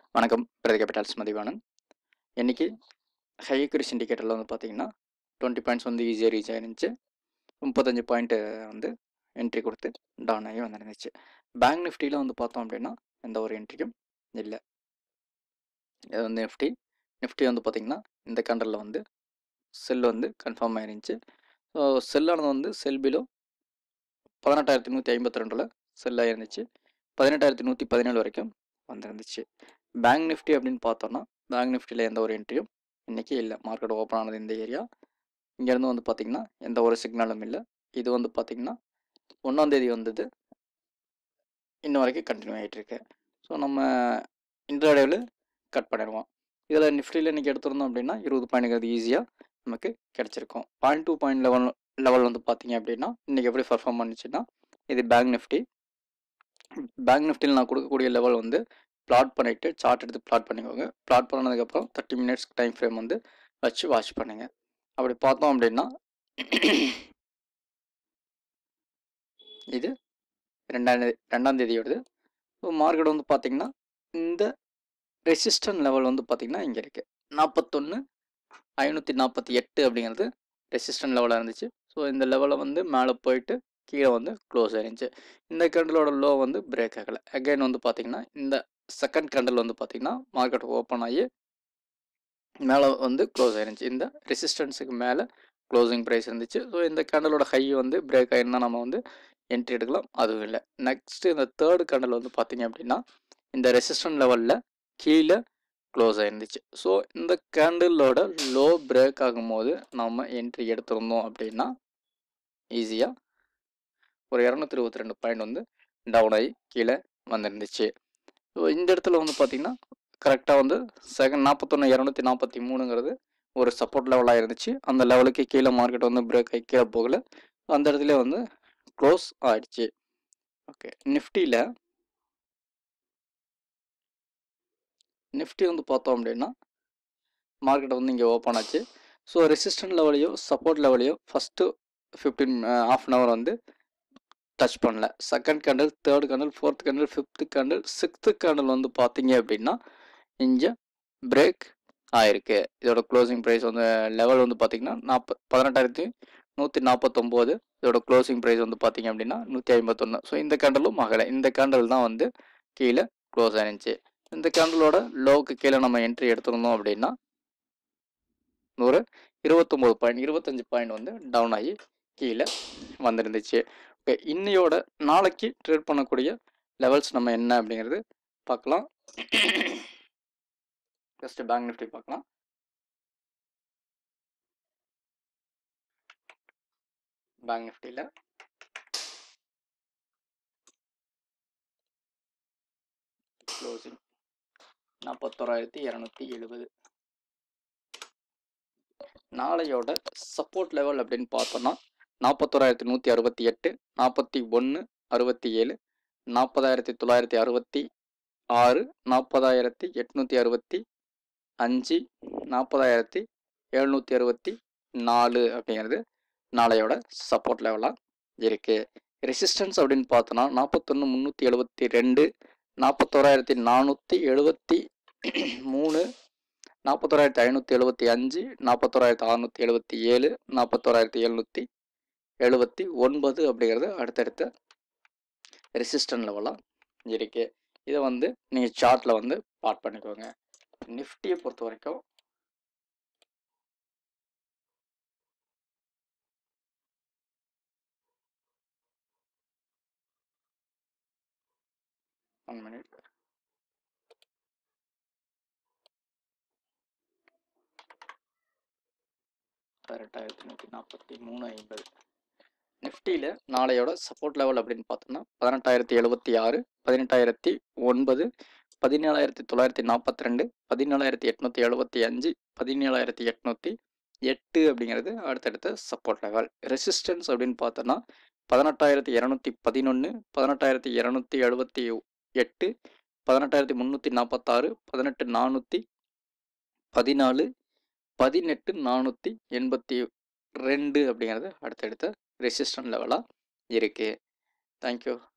வணக்கம் பிரதி கேபிட்டல்ஸ் மதிவானன் இன்னைக்கு ஹை கிரிஸ் இண்டிகேட்டரில் வந்து பார்த்தீங்கன்னா டுவெண்ட்டி பாயிண்ட்ஸ் வந்து ஈஸியாக ரீச் ஆயிருந்துச்சு முப்பத்தஞ்சு பாயிண்ட்டு வந்து என்ட்ரி கொடுத்து டவுன் ஆகி வந்துருந்துச்சு பேங்க் நிஃப்டியில் வந்து பார்த்தோம் அப்படின்னா எந்த ஒரு என்ட்ரிக்கும் இல்லை இது வந்து நிஃப்டி நிஃப்டி வந்து பார்த்திங்கன்னா இந்த கண்டரில் வந்து செல் வந்து கன்ஃபார்ம் ஆயிருந்துச்சு ஸோ செல்லானது வந்து செல் பிலோ பதினெட்டாயிரத்தி நூற்றி ஐம்பத்தி ரெண்டில் செல்லாக இருந்துச்சு பதினெட்டாயிரத்தி நூற்றி பதினேழு வரைக்கும் வந்துருந்துச்சு பேங்க் நிஃப்டி அப்படின்னு பார்த்தோன்னா பேங்க் நிஃப்டியில் எந்த ஒரு என்ட்ரியும் இன்றைக்கி இல்லை மார்க்கெட் ஓப்பன் ஆனது இந்த ஏரியா இங்கேருந்து வந்து பார்த்திங்கன்னா எந்த ஒரு சிக்னலும் இல்லை இது வந்து பார்த்திங்கன்னா ஒன்றாந்தேதி வந்தது இன்ன வரைக்கும் கண்டினியூ ஆகிட்டுருக்கு ஸோ நம்ம இன்ட்ராடேவில் கட் பண்ணிடுவோம் இதில் நிஃப்டியில் இன்றைக்கி எடுத்திருந்தோம் அப்படின்னா இருபது பாயிண்ட்ங்கிறது ஈஸியாக நமக்கு கிடச்சிருக்கும் point to point level level வந்து பார்த்தீங்க அப்படின்னா இன்றைக்கி எப்படி பர்ஃபார்ம் பண்ணுச்சுன்னா இது பேங்க் நிஃப்டி பேங்க் நிஃப்டியில் நான் கொடுக்கக்கூடிய லெவல் வந்து பிளாட் பண்ணிவிட்டு சார்ட் எடுத்து பிளாட் பண்ணிக்கோங்க பிளாட் பண்ணதுக்கப்புறம் தேர்ட்டி மினிட்ஸ் டைம் ஃப்ரேம் வந்து வச்சு வாட்ச் பண்ணுங்க அப்படி பார்த்தோம் அப்படின்னா இது ரெண்டாம் தேதி ரெண்டாம் தேதியோடது ஸோ மார்க்கெட் வந்து பார்த்தீங்கன்னா இந்த ரெசிஸ்டன் லெவல் வந்து பார்த்தீங்கன்னா இங்கே இருக்குது நாற்பத்தொன்று ஐநூற்றி நாற்பத்தி எட்டு அப்படிங்கிறது ரெசிஸ்டன் லெவலாக இருந்துச்சு ஸோ இந்த லெவலில் வந்து மேலே போயிட்டு கீழே வந்து க்ளோஸ் ஆயிருந்துச்சு இந்த கேண்டலோட லோ வந்து பிரேக் ஆகலை அகைன் வந்து பார்த்தீங்கன்னா இந்த செகண்ட் கேண்டல் வந்து பார்த்தீங்கன்னா மார்க்கெட் ஓப்பன் ஆகி மேலே வந்து க்ளோஸ் ஆயிருந்துச்சு இந்த ரெசிஸ்டன்ஸுக்கு மேலே க்ளோசிங் ப்ரைஸ் இருந்துச்சு ஸோ இந்த கேண்டலோட ஹை வந்து பிரேக் ஆயிருந்தா நம்ம வந்து என்ட்ரி எடுக்கலாம் அதுவும் இல்லை நெக்ஸ்ட் இந்த தேர்ட் கேண்டல் வந்து பார்த்தீங்க அப்படின்னா இந்த ரெசிஸ்டன் லெவலில் கீழே க்ளோஸ் ஆயிருந்துச்சு ஸோ இந்த கேண்டிலோட லோ பிரேக் ஆகும்போது நம்ம என்ட்ரி எடுத்திருந்தோம் அப்படின்னா ஈஸியாக ஒரு இரநூத்தி இருபத்தி ரெண்டு பாயிண்ட் வந்து டவுன் ஆகி கீழே வந்துருந்துச்சு ஸோ இந்த இடத்துல வந்து பார்த்திங்கன்னா கரெக்டாக வந்து செகண்ட் நாற்பத்தொன்று இரநூத்தி நாற்பத்தி மூணுங்கிறது ஒரு சப்போர்ட் லெவலாக இருந்துச்சு அந்த லெவலுக்கு கீழே மார்க்கெட் வந்து பிரேக் ஆகி கீழே போகல அந்த இடத்துல வந்து க்ளோஸ் ஆயிடுச்சு ஓகே நிஃப்டியில் நிஃப்டி வந்து பார்த்தோம் அப்படின்னா மார்க்கெட் வந்து இங்கே ஓப்பன் ஆச்சு ஸோ ரெசிஸ்டன்ட் லெவலையோ சப்போர்ட் லெவலையோ first fifteen of an hour வந்து டச் பண்ணல second candle third candle fourth candle fifth candle sixth candle வந்து பார்த்தீங்க அப்படின்னா இங்கே பிரேக் ஆயிருக்கு இதோட க்ளோசிங் ப்ரைஸ் வந்து லெவல் வந்து பார்த்தீங்கன்னா நாற்ப பதினெட்டாயிரத்தி நூற்றி நாற்பத்தொம்போது இதோட க்ளோசிங் ப்ரைஸ் வந்து பார்த்தீங்க அப்படின்னா நூற்றி ஐம்பத்தொன்று ஸோ இந்த கேண்டலும் ஆகலை இந்த கேண்டல் தான் வந்து கீழே க்ளோஸ் ஆயிருந்துச்சு இந்த கேண்டலோட லோவுக்கு கீழே நம்ம என்ட்ரி எடுத்திருந்தோம் அப்படின்னா நூறு இருபத்தொம்போது பாயிண்ட் இருபத்தஞ்சு பாயிண்ட் வந்து டவுன் ஆகி கீழே வந்துருந்துச்சு ஓகே இன்னையோட நாளைக்கு ட்ரேட் பண்ணக்கூடிய லெவல்ஸ் நம்ம என்ன அப்படிங்கிறது பார்க்கலாம் ஃபஸ்ட்டு பேங்க் நிஃப்டி பார்க்கலாம் பேங்க் நிஃப்டியில் க்ளோசிங் நாற்பத்தோராயிரத்தி இரநூத்தி எழுபது நாளையோட சப்போர்ட் லெவல் அப்படின்னு பார்த்தோன்னா நாற்பத்தோராயிரத்தி நூற்றி அறுபத்தி எட்டு நாற்பத்தி ஒன்று அறுபத்தி ஏழு நாற்பதாயிரத்தி தொள்ளாயிரத்தி அறுபத்தி ஆறு நாற்பதாயிரத்தி எட்நூற்றி அறுபத்தி அஞ்சு நாற்பதாயிரத்தி எழுநூற்றி அறுபத்தி நாலு அப்படிங்கிறது நாளையோட சப்போர்ட் லெவலாக இருக்குது ரெசிஸ்டன்ஸ் அப்படின்னு பார்த்தோன்னா நாற்பத்தொன்று முந்நூற்றி எழுபத்தி ரெண்டு நாற்பத்தோராயிரத்தி நானூற்றி எழுபத்தி மூணு நாற்பத்தோராயிரத்தி ஐநூற்றி எழுபத்தி அஞ்சு நாற்பத்தோராயிரத்தி அறநூற்றி எழுபத்தி ஏழு நாற்பத்தோராயிரத்தி எழுநூற்றி எழுபத்தி ஒன்பது அப்படிங்கிறது அடுத்தடுத்த ரெசிஸ்டன் லெவலாக இருக்கு இதை வந்து நீங்கள் சார்ட்டில் வந்து பாட் பண்ணிக்கோங்க நிஃப்டியை பொறுத்த வரைக்கும் ஒன் மினிட் பதினெட்டாயிரத்தி நூற்றி நாற்பத்தி மூணு ஐம்பது நிஃப்டியில் நாளையோட சப்போர்ட் லெவல் அப்படின்னு பார்த்தோம்னா பதினெட்டாயிரத்தி எழுபத்தி ஆறு பதினெட்டாயிரத்தி ஒன்பது பதினேழாயிரத்தி தொள்ளாயிரத்தி நாற்பத்தி ரெண்டு பதினேழாயிரத்தி எட்நூற்றி எழுபத்தி அஞ்சு பதினேழாயிரத்தி எட்நூற்றி எட்டு அப்படிங்கிறது அடுத்தடுத்த சப்போர்ட் லெவல் ரெசிஸ்டன்ஸ் அப்படின்னு பார்த்தோன்னா பதினெட்டாயிரத்தி இரநூத்தி பதினொன்று பதினெட்டாயிரத்தி இரநூத்தி எழுபத்தி எட்டு பதினெட்டாயிரத்தி முந்நூற்றி நாற்பத்தாறு பதினெட்டு நானூற்றி பதினாலு பதினெட்டு நானூற்றி எண்பத்தி ரெண்டு அப்படிங்கிறது அடுத்தடுத்த ரெசிஸ்டன்ட் லெவலாக இருக்குது தேங்க்யூ